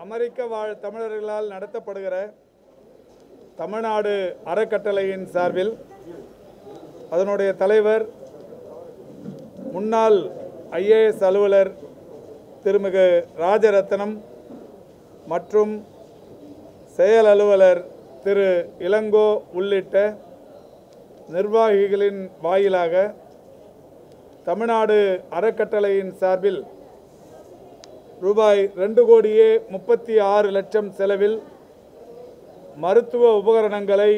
அமெரிக்க வாழ் தமிழர்களால் நடத்தப்படுகிற தமிழ்நாடு அறக்கட்டளையின் சார்பில் அதனுடைய தலைவர் முன்னாள் ஐஏஎஸ் அலுவலர் திருமிகு ராஜரத்னம் மற்றும் செயல் அலுவலர் திரு இளங்கோ உள்ளிட்ட நிர்வாகிகளின் வாயிலாக தமிழ்நாடு அறக்கட்டளையின் சார்பில் ரூபாய் ரெண்டு கோடியே முப்பத்தி ஆறு லட்சம் செலவில் மருத்துவ உபகரணங்களை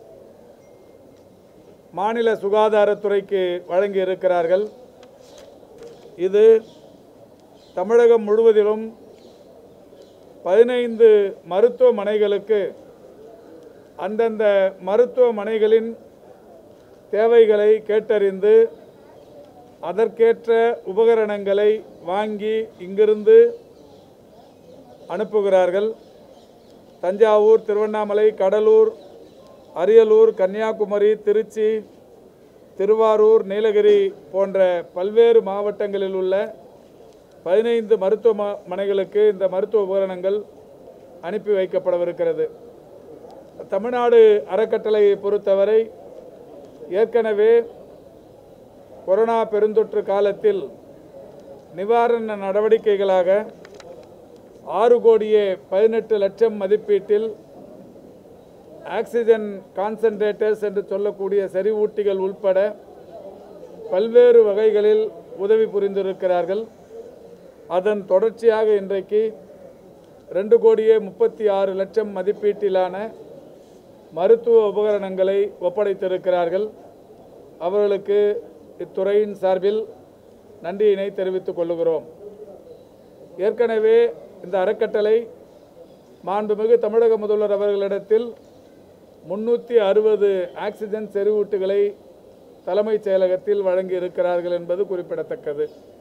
மாநில சுகாதாரத்துறைக்கு வழங்கி இருக்கிறார்கள் இது தமிழகம் முழுவதிலும் பதினைந்து மருத்துவமனைகளுக்கு அந்தந்த மருத்துவமனைகளின் தேவைகளை கேட்டறிந்து அதற்கேற்ற உபகரணங்களை வாங்கி இங்கிருந்து அனுப்புகிறார்கள் தஞ்சாவூர் திருவண்ணாமலை கடலூர் அரியலூர் கன்னியாகுமரி திருச்சி திருவாரூர் நீலகிரி போன்ற பல்வேறு மாவட்டங்களில் உள்ள பதினைந்து மருத்துவமனைகளுக்கு இந்த மருத்துவ உபகரணங்கள் அனுப்பி வைக்கப்படவிருக்கிறது தமிழ்நாடு அறக்கட்டளையை பொறுத்தவரை ஏற்கனவே கொரோனா பெருந்தொற்று காலத்தில் நிவாரண நடவடிக்கைகளாக ஆறு கோடியே பதினெட்டு லட்சம் மதிப்பீட்டில் ஆக்சிஜன் கான்சன்ட்ரேட்டர்ஸ் என்று சொல்லக்கூடிய செறிவூட்டிகள் உட்பட பல்வேறு வகைகளில் உதவி புரிந்திருக்கிறார்கள் அதன் தொடர்ச்சியாக இன்றைக்கு ரெண்டு கோடியே முப்பத்தி ஆறு லட்சம் மதிப்பீட்டிலான மருத்துவ உபகரணங்களை ஒப்படைத்திருக்கிறார்கள் அவர்களுக்கு இத்துறையின் சார்பில் நன்றியினை தெரிவித்துக் கொள்ளுகிறோம் ஏற்கனவே இந்த அறக்கட்டளை மாண்புமிகு தமிழக முதல்வர் அவர்களிடத்தில் முன்னூற்றி அறுபது ஆக்சிஜன் செறிவூட்டுகளை தலைமைச் செயலகத்தில் வழங்கி இருக்கிறார்கள் என்பது குறிப்பிடத்தக்கது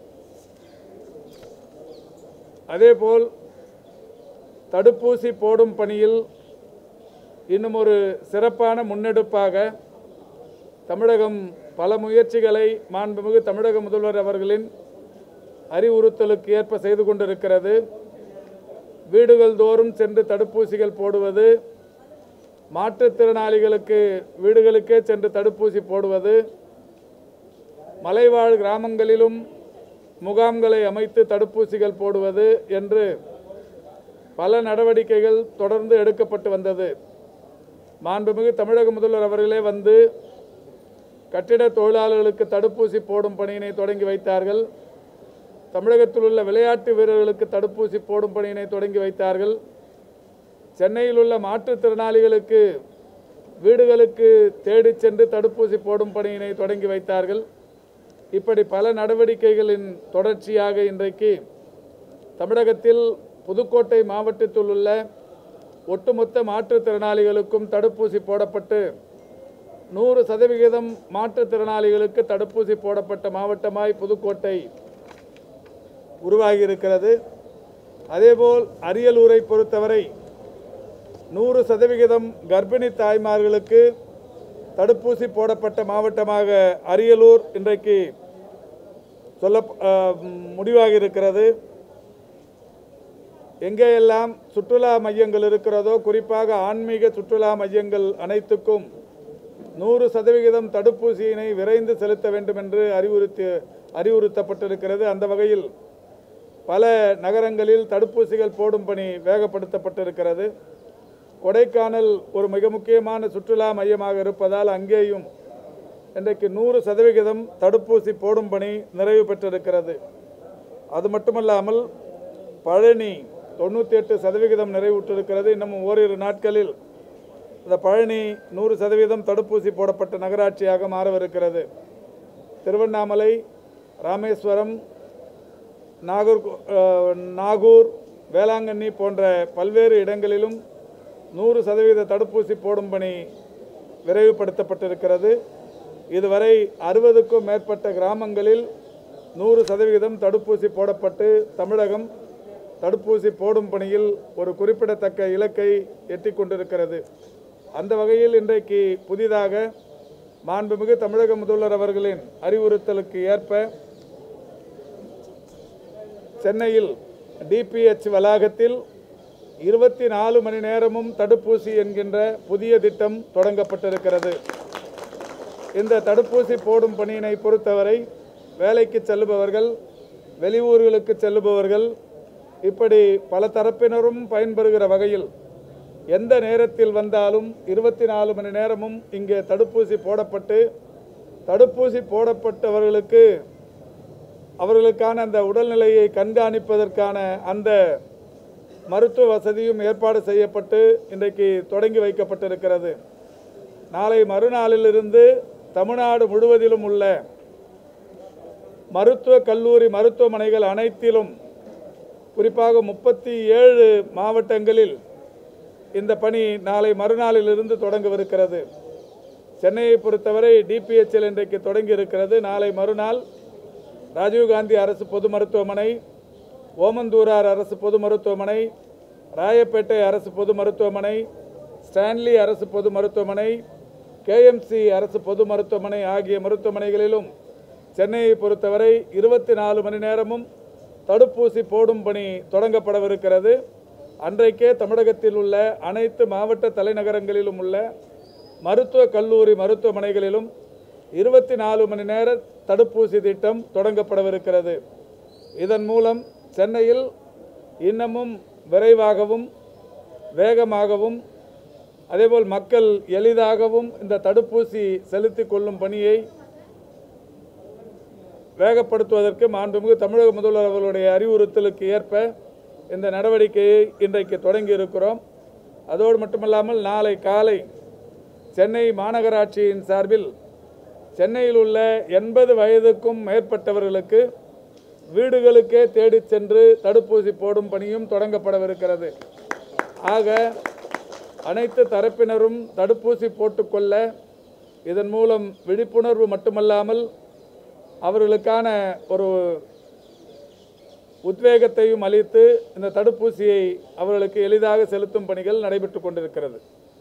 அதேபோல் தடுப்பூசி போடும் பணியில் இன்னும் ஒரு சிறப்பான முன்னெடுப்பாக தமிழகம் பல முயற்சிகளை மாண்புமிகு தமிழக முதல்வர் அவர்களின் அறிவுறுத்தலுக்கு ஏற்ப செய்து கொண்டிருக்கிறது வீடுகள் தோறும் சென்று தடுப்பூசிகள் போடுவது மாற்றுத்திறனாளிகளுக்கு வீடுகளுக்கே சென்று தடுப்பூசி போடுவது மலைவாழ் கிராமங்களிலும் முகாம்களை அமைத்து தடுப்பூசிகள் போடுவது என்று பல நடவடிக்கைகள் தொடர்ந்து எடுக்கப்பட்டு வந்தது மாண்புமிகு தமிழக முதல்வர் அவர்களே வந்து கட்டிட தொழிலாளர்களுக்கு தடுப்பூசி போடும் பணியினை தொடங்கி வைத்தார்கள் தமிழகத்தில் உள்ள விளையாட்டு வீரர்களுக்கு தடுப்பூசி போடும் பணியினை தொடங்கி வைத்தார்கள் சென்னையில் உள்ள மாற்றுத்திறனாளிகளுக்கு வீடுகளுக்கு தேடிச் சென்று தடுப்பூசி போடும் பணியினை தொடங்கி வைத்தார்கள் இப்படி பல நடவடிக்கைகளின் தொடர்ச்சியாக இன்றைக்கு தமிழகத்தில் புதுக்கோட்டை மாவட்டத்தில் உள்ள ஒட்டுமொத்த மாற்றுத்திறனாளிகளுக்கும் தடுப்பூசி போடப்பட்டு நூறு சதவிகிதம் மாற்றுத்திறனாளிகளுக்கு தடுப்பூசி போடப்பட்ட மாவட்டமாய் புதுக்கோட்டை உருவாகி இருக்கிறது அதேபோல் அரியலூரை பொறுத்தவரை நூறு சதவிகிதம் கர்ப்பிணி தாய்மார்களுக்கு தடுப்பூசி போடப்பட்ட மாவட்டமாக அரியலூர் இன்றைக்கு சொல்ல அஹ், முடிவாகி இருக்கிறது எங்கேயெல்லாம் சுற்றுலா மையங்கள் இருக்கிறதோ குறிப்பாக ஆன்மீக சுற்றுலா மையங்கள் அனைத்துக்கும் நூறு சதவிகிதம் தடுப்பூசியினை விரைந்து செலுத்த வேண்டும் என்று அறிவுறுத்தி அறிவுறுத்தப்பட்டிருக்கிறது அந்த வகையில் பல நகரங்களில் தடுப்பூசிகள் போடும் பணி வேகப்படுத்தப்பட்டிருக்கிறது கொடைக்கானல் ஒரு மிக முக்கியமான சுற்றுலா மையமாக இருப்பதால் அங்கேயும் இன்றைக்கு நூறு சதவிகிதம் தடுப்பூசி போடும் பணி நிறைவு பெற்றிருக்கிறது அது மட்டுமல்லாமல் பழனி தொண்ணூற்றி எட்டு சதவிகிதம் நிறைவுற்றிருக்கிறது இன்னும் ஓரிரு நாட்களில் இந்த பழனி நூறு சதவீதம் தடுப்பூசி போடப்பட்ட நகராட்சியாக மாறவிருக்கிறது திருவண்ணாமலை ராமேஸ்வரம் நாகூர் அஹ், நாகூர் வேளாங்கண்ணி போன்ற பல்வேறு இடங்களிலும் நூறு சதவீத தடுப்பூசி போடும் பணி விரைவுபடுத்தப்பட்டிருக்கிறது இதுவரை அறுபதுக்கும் மேற்பட்ட கிராமங்களில் நூறு சதவிகிதம் தடுப்பூசி போடப்பட்டு தமிழகம் தடுப்பூசி போடும் பணியில் ஒரு குறிப்பிடத்தக்க இலக்கை எட்டிக் கொண்டிருக்கிறது அந்த வகையில் இன்றைக்கு புதிதாக மாண்புமிகு தமிழக முதல்வர் அவர்களின் அறிவுறுத்தலுக்கு ஏற்ப சென்னையில் டிபிஎச் வளாகத்தில் இருபத்தி நாலு மணி நேரமும் தடுப்பூசி என்கின்ற புதிய திட்டம் தொடங்கப்பட்டிருக்கிறது இந்த தடுப்பூசி போடும் பணியினை பொறுத்தவரை வேலைக்கு செல்லுபவர்கள் வெளியூர்களுக்கு செல்லுபவர்கள் இப்படி பல தரப்பினரும் பயன்பெறுகிற வகையில் எந்த நேரத்தில் வந்தாலும் இருபத்தி நாலு மணி நேரமும் இங்கே தடுப்பூசி போடப்பட்டு தடுப்பூசி போடப்பட்டவர்களுக்கு அவர்களுக்கான அந்த உடல்நிலையை கண்காணிப்பதற்கான அந்த மருத்துவ வசதியும் ஏற்பாடு செய்யப்பட்டு இன்றைக்கு தொடங்கி வைக்கப்பட்டிருக்கிறது நாளை மறுநாளிலிருந்து தமிழ்நாடு முழுவதிலும் உள்ள மருத்துவ கல்லூரி மருத்துவமனைகள் அனைத்திலும் குறிப்பாக முப்பத்தி ஏழு மாவட்டங்களில் இந்த பணி நாளை மறுநாளிலிருந்து தொடங்கவிருக்கிறது சென்னையை பொறுத்தவரை டிபிஹெச்எல் இன்றைக்கு தொடங்கி இருக்கிறது நாளை மறுநாள் ராஜீவ்காந்தி அரசு பொது மருத்துவமனை ஓமந்தூரார் அரசு பொது மருத்துவமனை ராயப்பேட்டை அரசு பொது மருத்துவமனை ஸ்டான்லி அரசு பொது மருத்துவமனை கேஎம்சி அரசு பொது மருத்துவமனை ஆகிய மருத்துவமனைகளிலும் சென்னையை பொறுத்தவரை இருபத்தி நாலு மணி நேரமும் தடுப்பூசி போடும் பணி தொடங்கப்படவிருக்கிறது அன்றைக்கே தமிழகத்தில் உள்ள அனைத்து மாவட்ட தலைநகரங்களிலும் உள்ள மருத்துவ கல்லூரி மருத்துவமனைகளிலும் இருபத்தி நாலு மணி நேர தடுப்பூசி திட்டம் தொடங்கப்படவிருக்கிறது இதன் மூலம் சென்னையில் இன்னமும் விரைவாகவும் வேகமாகவும் அதேபோல் மக்கள் எளிதாகவும் இந்த தடுப்பூசி செலுத்திக் கொள்ளும் பணியை வேகப்படுத்துவதற்கு மாண்புமிகு தமிழக முதல்வர் அவர்களுடைய அறிவுறுத்தலுக்கு ஏற்ப இந்த நடவடிக்கையை இன்றைக்கு தொடங்கி இருக்கிறோம் அதோடு மட்டுமல்லாமல் நாளை காலை சென்னை மாநகராட்சியின் சார்பில் சென்னையில் உள்ள எண்பது வயதுக்கும் மேற்பட்டவர்களுக்கு வீடுகளுக்கே தேடிச் சென்று தடுப்பூசி போடும் பணியும் தொடங்கப்படவிருக்கிறது ஆக அனைத்து தரப்பினரும் தடுப்பூசி போட்டுக்கொள்ள இதன் மூலம் விழிப்புணர்வு மட்டுமல்லாமல் அவர்களுக்கான ஒரு உத்வேகத்தையும் அளித்து இந்த தடுப்பூசியை அவர்களுக்கு எளிதாக செலுத்தும் பணிகள் நடைபெற்று கொண்டிருக்கிறது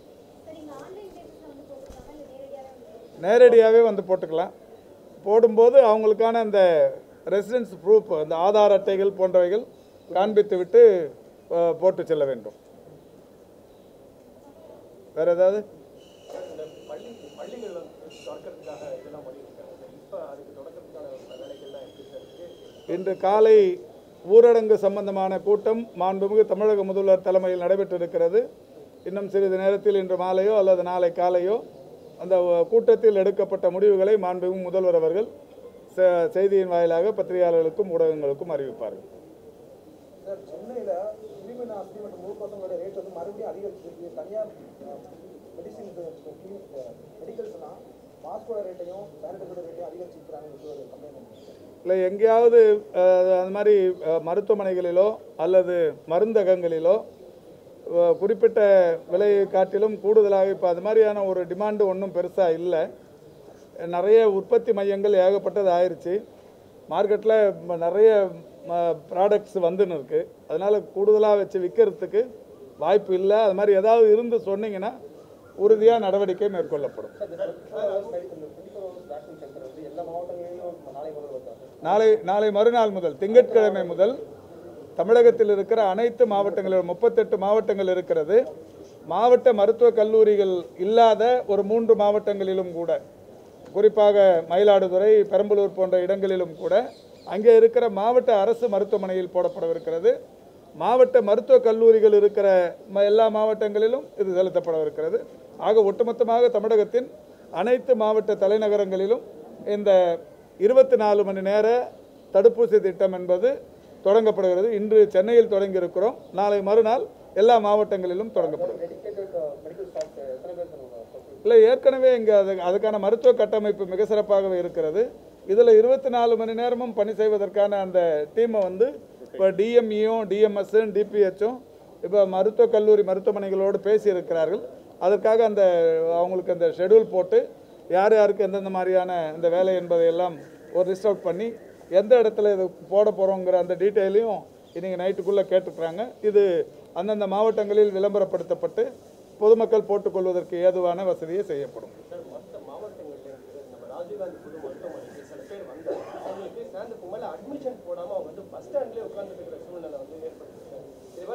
நேரடியாகவே வந்து போட்டுக்கலாம் போடும்போது அவங்களுக்கான அந்த ரெசிடென்ஸ் ப்ரூஃப் அந்த ஆதார் அட்டைகள் போன்றவைகள் காண்பித்து விட்டு அஹ், போட்டு செல்ல வேண்டும் வேற ஏதாவது இந்த பள்ளி பள்ளிகள் வந்து திறக்கிறதுக்காக இதெல்லாம் பண்ணியிருக்காங்க சார் இப்போ அதுக்கு தொடக்கத்துக்கான வேலைகள்லாம் எப்படி சார் இருக்கு இன்று காலை ஊரடங்கு சம்பந்தமான கூட்டம் மாண்புமிகு தமிழக முதல்வர் தலைமையில் நடைபெற்றிருக்கிறது இன்னும் சிறிது நேரத்தில் இன்று மாலையோ அல்லது நாளை காலையோ அந்த அஹ், கூட்டத்தில் எடுக்கப்பட்ட முடிவுகளை மாண்புமிகு முதல்வர் அவர்கள் செ- செய்தியின் வாயிலாக பத்திரிகையாளர்களுக்கும் ஊடகங்களுக்கும் அறிவிப்பார்கள் சார் சென்னையில் கிருமி நாசினி மற்றும் முழுப்பசங்களோட ரேட் வந்து மறுபடியும் அதிகரிச்சிருக்கு தனியார் மெடிசின் கிளினிக் மெடிக்கல்ஸ்லாம் மாஸ்கோட ரேட்டையும் சானிடைசரோட ரேட்டையும் அதிகரிச்சிருக்கிறாங்கன்னு சொல்லி ஒரு கம்ப்ளைண்ட் இல்லை எங்கேயாவது அஹ், அந்த மாதிரி அஹ், மருத்துவமனைகளிலோ அல்லது மருந்தகங்களிலோ அஹ், குறிப்பிட்ட விலையை காட்டிலும் கூடுதலாக இப்போ அது மாதிரியான ஒரு டிமாண்டு ஒன்றும் பெருசாக இல்லை நிறைய உற்பத்தி மையங்கள் ஏகப்பட்டது ஆயிடுச்சு மார்க்கெட்டில் நிறைய ப்ராடக்ட்ஸ் வந்துன்னு இருக்கு அதனால் கூடுதலாக வச்சு விற்கிறதுக்கு வாய்ப்பு இல்லை அது மாதிரி ஏதாவது இருந்து சொன்னீங்கன்னா உறுதியாக நடவடிக்கை மேற்கொள்ளப்படும் வேக்சின் சென்டர் வந்து எல்லா மாவட்டங்களிலும் நாளை முதல் வருதா சார் நாளை நாளை மறுநாள் முதல் திங்கட்கிழமை முதல் தமிழகத்தில் இருக்கிற அனைத்து மாவட்டங்களிலும் முப்பத்தெட்டு மாவட்டங்கள் இருக்கிறது மாவட்ட மருத்துவக் கல்லூரிகள் இல்லாத ஒரு மூன்று மாவட்டங்களிலும் கூட குறிப்பாக மயிலாடுதுறை பெரம்பலூர் போன்ற இடங்களிலும் கூட அங்கே இருக்கிற மாவட்ட அரசு மருத்துவமனையில் போடப்படவிருக்கிறது மாவட்ட மருத்துவக் கல்லூரிகள் இருக்கிற ம- எல்லா மாவட்டங்களிலும் இது செலுத்தப்படவிருக்கிறது ஆக ஒட்டுமொத்தமாக தமிழகத்தின் அனைத்து மாவட்ட தலைநகரங்களிலும் இந்த இருபத்தி நாலு மணி நேர தடுப்பூசி திட்டம் என்பது தொடங்கப்படுகிறது இன்று சென்னையில் தொடங்கி இருக்கிறோம் நாளை மறுநாள் எல்லா மாவட்டங்களிலும் தொடங்கப்படும் டெடிக்கேட்டட் மெடிக்கல் ஸ்டாஃப் எத்தனை பேர் சார் உங்க இல்லை ஏற்கனவே இங்கே அது அதுக்கான மருத்துவ கட்டமைப்பு மிக சிறப்பாகவே இருக்கிறது இதில் இருபத்தி நாலு மணி நேரமும் பணி செய்வதற்கான அந்த டீமை வந்து இப்போ டிஎம்இயும் டிஎம்எஸ்ஸும் டிபிஹெச்சும் இப்போ மருத்துவக் கல்லூரி மருத்துவமனைகளோடு பேசியிருக்கிறார்கள் அதற்காக அந்த அவங்களுக்கு அந்த ஷெட்யூல் போட்டு யார் யாருக்கு எந்தெந்த மாதிரியான இந்த வேலை என்பதை எல்லாம் ஒரு லிஸ்ட் அவுட் பண்ணி எந்த இடத்துல இது போட போகிறோங்கிற அந்த டீட்டெயிலையும் இன்னைக்கு நைட்டுக்குள்ளே கேட்டுக்கிறாங்க இது அந்தந்த மாவட்டங்களில் விளம்பரப்படுத்தப்பட்டு பொதுமக்கள் போட்டுக்கொள்வதற்கு ஏதுவான வசதியை செய்யப்படும் சார் மற்ற மாவட்டங்கள்ல இருந்து நம்ம ராஜீவ்காந்தி பொது மருத்துவமனைக்கு சில பேர் வந்தாங்க அவங்களுக்கு சேர்ந்ததுக்கு மேலே அட்மிஷன் போடாமல் அவங்க வந்து பஸ் ஸ்டாண்ட்லேயே உட்காந்துட்டு இருக்கிற சூழ்நிலை வந்து ஏற்படுது சார் இது மாதிரி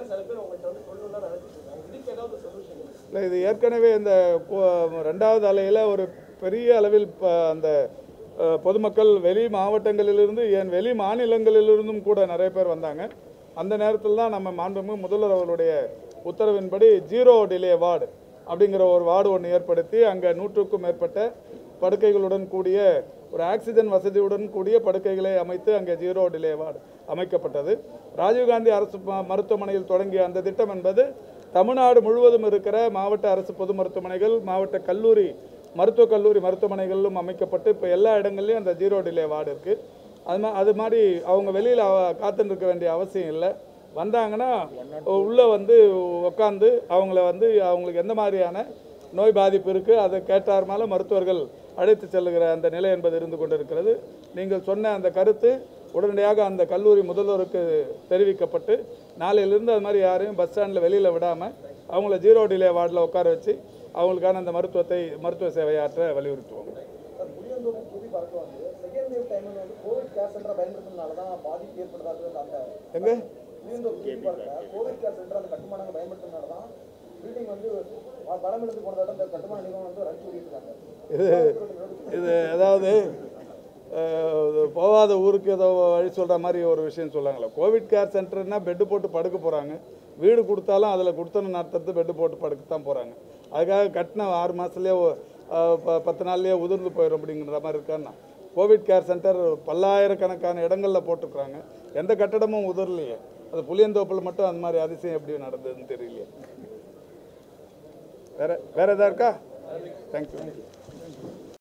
சில பேர் உங்கள்கிட்ட வந்து சொல்லணும்னு நினைச்சிட்டு இருக்காங்க இதுக்கு ஏதாவது சொல்யூஷன் இல்லை இது ஏற்கனவே இந்த கு- ரெண்டாவது அலையில் ஒரு பெரிய அளவில் ப- அந்த அஹ், பொதுமக்கள் வெளி மாவட்டங்களிலிருந்து ஏன் வெளி மாநிலங்களிலிருந்தும் கூட நிறைய பேர் வந்தாங்க அந்த நேரத்தில் தான் நம்ம மாண்புமிகு முதல்வர் அவர்களுடைய உத்தரவின்படி ஜீரோ டிலே வார்டு அப்படிங்கிற ஒரு வார்டு ஒன்று ஏற்படுத்தி அங்கே நூற்றுக்கும் மேற்பட்ட படுக்கைகளுடன் கூடிய ஒரு ஆக்சிஜன் வசதியுடன் கூடிய படுக்கைகளை அமைத்து அங்கே ஜீரோ டிலே வார்டு அமைக்கப்பட்டது ராஜீவ்காந்தி அரசு ம- மருத்துவமனையில் தொடங்கிய அந்த திட்டம் என்பது தமிழ்நாடு முழுவதும் இருக்கிற மாவட்ட அரசு பொது மருத்துவமனைகள் மாவட்ட கல்லூரி மருத்துவக் கல்லூரி மருத்துவமனைகளிலும் அமைக்கப்பட்டு இப்போ எல்லா இடங்கள்லையும் அந்த ஜீரோ டிலே வார்டு இருக்குது அது மா அது மாதிரி அவங்க வெளியில் காத்துட்டு இருக்க வேண்டிய அவசியம் இல்லை வந்தாங்கன்னா உள்ளே வந்து உட்காந்து அவங்கள வந்து அவங்களுக்கு எந்த மாதிரியான நோய் பாதிப்பு இருக்குது அதை கேட்டார்மால மருத்துவர்கள் அழைத்து செல்லுகிற அந்த நிலை என்பது இருந்து கொண்டிருக்கிறது நீங்கள் சொன்ன அந்த கருத்து உடனடியாக அந்த கல்லூரி முதல்வருக்கு தெரிவிக்கப்பட்டு நாளையிலிருந்து அது மாதிரி யாரையும் பஸ் ஸ்டாண்டில் வெளியில் விடாமல் அவங்கள ஜீரோ டிலே வார்டில் உட்கார வச்சு அவங்களுக்கான அந்த மருத்துவத்தை மருத்துவ சேவையாற்ற வலியுறுத்துவோம் சார் புளியந்தோப்பு புவி பறக்க வந்து செகண்ட் வேவ் டைமில் வந்து கோவிட் கேர் சென்டரை பயன்படுத்துறதுனால தான் பாதிப்பு ஏற்படுறது அந்த எங்கே புளியந்தோப்பு புவி பறக்க கோவிட் கேர் சென்டர் அந்த கட்டுமானங்கள் பயன்படுத்துறதுனால தான் பில்டிங் வந்து வ- வடம் இழுந்து போனதோட அந்த கட்டுமான நிறுவனம் வந்து ரன் சொல்லிட்டு இருக்காங்க இது இது அதாவது அஹ், இது போகாத ஊருக்கு ஏதோ வழி சொல்கிற மாதிரி ஒரு விஷயம் சொல்லாங்களே கோவிட் கேர் சென்டர்னா பெட்டு போட்டு படுக்க போகிறாங்க வீடு கொடுத்தாலும் அதில் கொடுத்தன நடத்துறது பெட்டு போட்டு படுக்க தான் போகிறாங்க அதுக்காக கட்டின ஆறு மாதத்துலேயே பத்து நாள்லேயே உதிர்ந்து போயிடும் அப்படிங்கிற மாதிரி இருக்கான்னா கோவிட் கேர் சென்டர் பல்லாயிரக்கணக்கான இடங்களில் போட்டுக்கிறாங்க எந்த கட்டடமும் உதிரலையே அது புளியந்தோப்பில் மட்டும் அந்த மாதிரி அதிசயம் எப்படி நடந்ததுன்னு தெரியலையே வேற வேற எதா இருக்கா தேங்க்யூ